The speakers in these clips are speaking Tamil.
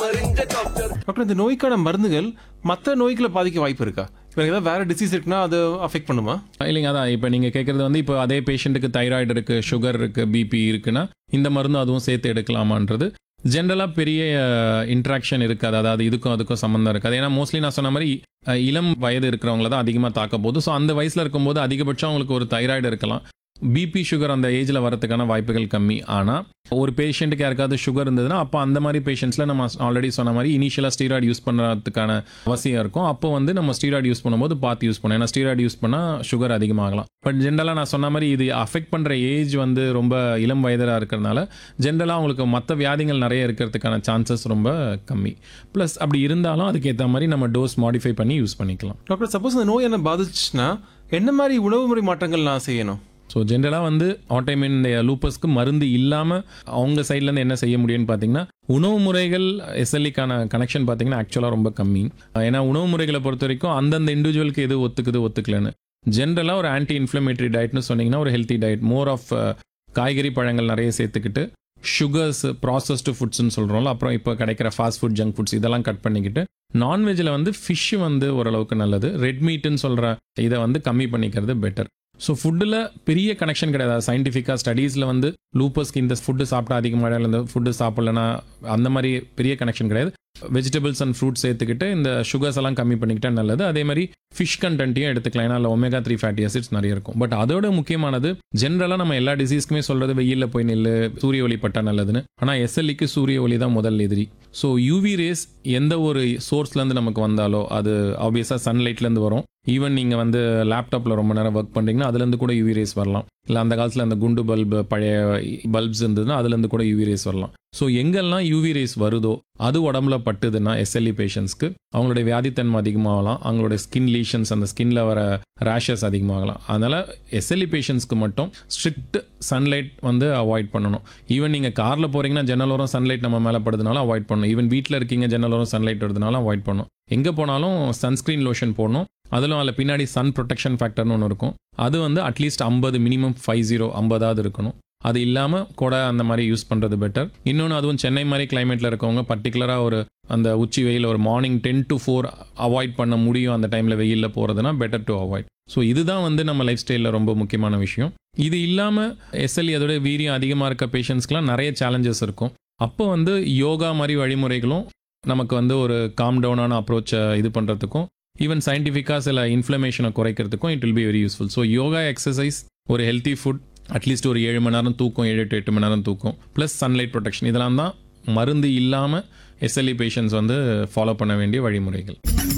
டாக்டர் இந்த நோய்க்கான மருந்துகள் மற்ற நோய்களை பாதிக்க வாய்ப்பு இருக்கா இப்போ ஏதாவது வேற டிசீஸ் இருக்குன்னா அது அஃபெக்ட் பண்ணுமா இல்லைங்க அதான் இப்போ நீங்கள் கேட்குறது வந்து இப்போ அதே பேஷண்ட்டுக்கு தைராய்டு இருக்குது சுகர் இருக்குது பிபி இருக்குன்னா இந்த மருந்து அதுவும் சேர்த்து எடுக்கலாமான்றது ஜென்ரலாக பெரிய இன்ட்ராக்ஷன் இருக்காது அதாவது இதுக்கும் அதுக்கும் சம்மந்தம் இருக்காது ஏன்னா மோஸ்ட்லி நான் சொன்ன மாதிரி அஹ், இளம் வயது இருக்கிறவங்கள தான் அதிகமாக தாக்க போகுது ஸோ அந்த வயசில் இருக்கும்போது அதிகபட்சம் அவங்களுக்கு ஒரு தைராய்டு இருக்கலாம் பிபி சுகர் அந்த ஏஜில் வரதுக்கான வாய்ப்புகள் கம்மி ஆனால் ஒரு பேஷண்ட்டுக்கு யாருக்காவது சுகர் இருந்ததுன்னா அப்போ அந்த மாதிரி பேஷண்ட்ஸில் நம்ம ஆல்ரெடி சொன்ன மாதிரி இனிஷியலாக ஸ்டீராய்டு யூஸ் பண்ணுறதுக்கான அவசியம் இருக்கும் அப்போ வந்து நம்ம ஸ்டீராய்டு யூஸ் பண்ணும்போது பார்த்து யூஸ் பண்ணணும் ஏன்னா ஸ்டீராய்டு யூஸ் பண்ணால் சுகர் அதிகமாகலாம் பட் ஜென்ரலாக நான் சொன்ன மாதிரி இது அஃபெக்ட் பண்ணுற ஏஜ் வந்து ரொம்ப இளம் வயதாக இருக்கிறதுனால ஜென்ரலாக அவங்களுக்கு மற்ற வியாதிகள் நிறைய இருக்கிறதுக்கான சான்சஸ் ரொம்ப கம்மி ப்ளஸ் அப்படி இருந்தாலும் அதுக்கேற்ற மாதிரி நம்ம டோஸ் மாடிஃபை பண்ணி யூஸ் பண்ணிக்கலாம் டாக்டர் சப்போஸ் இந்த நோய் என்ன பாதிச்சுன்னா என்ன மாதிரி உணவு முறை மாற்றங்கள் நான் செய்யணும் ஸோ ஜென்ரலாக வந்து ஆட்டோமின் இந்த லூப்பஸ்க்கு மருந்து இல்லாமல் அவங்க சைட்லேருந்து என்ன செய்ய முடியும்னு பார்த்தீங்கன்னா உணவு முறைகள் எஸ்எல்இக்கான கனெக்ஷன் பார்த்தீங்கன்னா ஆக்சுவலாக ரொம்ப கம்மி ஏன்னா உணவு முறைகளை பொறுத்த வரைக்கும் அந்தந்த இண்டிவிஜுவலுக்கு எது ஒத்துக்குது ஒத்துக்கலன்னு ஜென்ரலாக ஒரு ஆன்டி இன்ஃப்ளமேட்டரி டயட்னு சொன்னீங்கன்னா ஒரு ஹெல்த்தி டயட் மோர் ஆஃப் காய்கறி பழங்கள் நிறைய சேர்த்துக்கிட்டு சுகர்ஸ் ப்ராசஸ்டு ஃபுட்ஸ்னு சொல்கிறோம்ல அப்புறம் இப்போ கிடைக்கிற ஃபாஸ்ட் ஃபுட் ஜங்க் ஃபுட்ஸ் இதெல்லாம் கட் பண்ணிக்கிட்டு நான்வெஜ்ஜில் வந்து ஃபிஷ் வந்து ஓரளவுக்கு நல்லது ரெட் மீட்டுன்னு சொல்கிற இதை வந்து கம்மி பண்ணிக்கிறது பெட்டர் ஸோ ஃபுட்டில் பெரிய கனெக்ஷன் கிடையாது சயின்டிஃபிக்காக ஸ்டடீஸில் வந்து லூப்பஸ்க்கு இந்த ஃபுட்டு சாப்பிட்டா அதிகமாக இல்லை இந்த ஃபுட்டு சாப்பிட்லனா அந்த மாதிரி பெரிய கனெக்ஷன் கிடையாது வெஜிடபிள்ஸ் அண்ட் ஃப்ரூட்ஸ் சேர்த்துக்கிட்டு இந்த சுகர்ஸ் எல்லாம் கம்மி பண்ணிக்கிட்டா நல்லது அதே மாதிரி ஃபிஷ் கண்டென்ட்டையும் எடுத்துக்கலாம் ஏன்னா அதில் ஒமேகா த்ரீ ஃபேட்டி ஆசிட்ஸ் நிறைய இருக்கும் பட் அதோட முக்கியமானது ஜென்ரலாக நம்ம எல்லா டிசீஸ்க்குமே சொல்கிறது வெயிலில் போய் நில்லு சூரிய ஒளி பட்டா நல்லதுன்னு ஆனால் எஸ்எல்இக்கு சூரிய ஒளி தான் முதல் எதிரி ஸோ யூவி ரேஸ் எந்த ஒரு சோர்ஸ்லேருந்து நமக்கு வந்தாலோ அது ஆப்வியஸாக சன்லைட்லேருந்து வரும் ஈவன் நீங்கள் வந்து லேப்டாப்பில் ரொம்ப நேரம் ஒர்க் பண்ணுறீங்கன்னா அதுலேருந்து கூட யூவி ரேஸ் வரலாம் இல்லை அந்த காலத்தில் அந்த குண்டு பல்பு பழைய பல்ப்ஸ் இருந்ததுன்னா அதுலேருந்து கூட யூவி ரேஸ் வரலாம் ஸோ எங்கெல்லாம் யூவி ரேஸ் வருதோ அது உடம்புல பட்டுதுன்னா எஸ்எல்இ பேஷண்ட்ஸ்க்கு அவங்களுடைய வியாதித்தன்மை அதிகமாகலாம் அவங்களுடைய ஸ்கின் லீஷன்ஸ் அந்த ஸ்கின்ல வர ரேஷஸ் அதிகமாகலாம் அதனால் எஸ்எல்இ பேஷண்ட்ஸ்க்கு மட்டும் ஸ்ட்ரிக்ட் சன்லைட் வந்து அவாய்ட் பண்ணணும் ஈவன் நீங்கள் காரில் போகிறீங்கன்னா ஜன்னலோரம் சன்லைட் நம்ம மேலே படுறதுனால அவாய்ட் பண்ணணும் ஈவன் வீட்டில் இருக்கீங்க ஜன்னலோரம் சன்லைட் வருதுனால அவாய்ட் பண்ணணும் எங்கே போனாலும் சன்ஸ்க்ரீன் லோஷன் போடணும் அதிலும் அதில் பின்னாடி சன் ப்ரொடெக்ஷன் ஃபேக்டர்னு ஒன்று இருக்கும் அது வந்து அட்லீஸ்ட் ஐம்பது மினிமம் ஃபைவ் ஜீரோ ஐம்பதாவது இருக்கணும் அது இல்லாமல் கூட அந்த மாதிரி யூஸ் பண்ணுறது பெட்டர் இன்னொன்று அதுவும் சென்னை மாதிரி கிளைமேட்டில் இருக்கவங்க பர்டிகுலராக ஒரு அந்த உச்சி வெயில் ஒரு morning ten to four avoid பண்ண முடியும் அந்த டைமில் வெயிலில் போகிறதுனா பெட்டர் டு அவாய்ட் ஸோ இதுதான் வந்து நம்ம லைஃப் ஸ்டைலில் ரொம்ப முக்கியமான விஷயம் இது இல்லாமல் எஸ்எல்இ அதோட வீரியம் அதிகமாக இருக்க பேஷண்ட்ஸ்க்குலாம் நிறைய சேலஞ்சஸ் இருக்கும் அப்போ வந்து யோகா மாதிரி வழிமுறைகளும் நமக்கு வந்து ஒரு காம் டவுனான அப்ரோச்சை இது பண்ணுறதுக்கும் ஈவன் சயின்டிஃபிக்காக சில இன்ஃப்ளமேஷனை குறைக்கிறதுக்கும் it will be very useful so yoga exercise ஒரு ஹெல்த்தி ஃபுட் அட்லீஸ்ட் ஒரு ஏழு மணி நேரம் தூக்கம் ஏழு டு எட்டு மணி நேரம் தூக்கம் ப்ளஸ் சன்லைட் ப்ரொடெக்ஷன் இதெல்லாம் தான் மருந்து இல்லாமல் எஸ்எல்இ பேஷண்ட்ஸ் வந்து ஃபாலோ பண்ண வேண்டிய வழிமுறைகள்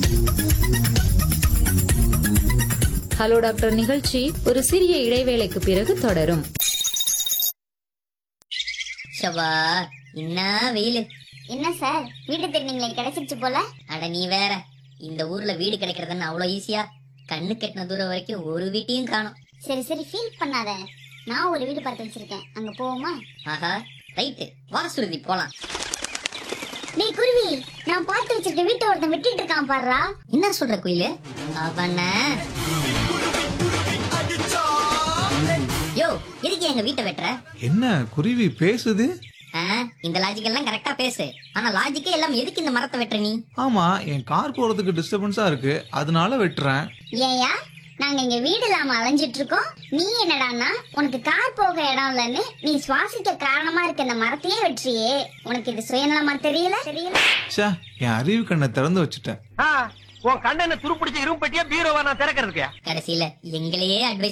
ஹலோ டாக்டர் நிகழ்ச்சி ஒரு சிறிய இடைவேளைக்கு பிறகு தொடரும் ஷபா என்ன வெயில் என்ன சார் வீடு திருநீங்களே கிடைச்சிருச்சு போல அட நீ வேற இந்த ஊர்ல வீடு கிடைக்கிறதுன்னு அவ்வளோ ஈஸியா கண்ணு கெட்டின தூரம் வரைக்கும் ஒரு வீட்டையும் காணும் சரி சரி ஃபீல் பண்ணாத நான் ஒரு வீடு பார்த்து வச்சிருக்கேன் அங்க போவோமா ஆஹா ரைட்டு வா சுருதி போலாம் நீ குருவி நான் பார்த்து வச்சிருக்க வீட்டை ஒருத்தன் விட்டுட்டு இருக்கான் பாருடா என்ன சொல்ற குயிலு அவன யோ எதுக்கு எங்க வீட்டை வெட்டுற என்ன குருவி பேசுது ஆ, இந்த லாஜிக் எல்லாம் கரெக்டா பேசு ஆனா லாஜிக்கே எல்லாம் எதுக்கு இந்த மரத்தை வெட்டுற நீ ஆமா என் கார் போறதுக்கு டிஸ்டர்பன்ஸா இருக்கு அதனால வெட்டுறேன் ஏயா நாங்க இங்க வீடு இல்லாம அலைஞ்சிட்டு இருக்கோம் நீ என்னடான்னா உனக்கு கார் போக இடம் இல்லைன்னு நீ சுவாசிக்க காரணமா இருக்க இந்த மரத்தையே வெற்றியே உனக்கு இது சுயநலமா தெரியல தெரியல ச்சே என் அறிவு கண்ணை திறந்து வச்சுட்டேன் உன் கண்ணனை துருப்பிடிச்ச இரும்பு பெட்டியா பீரோவா நான் திறக்கிறதுக்கு கடைசியில எங்களையே அட்வைஸ்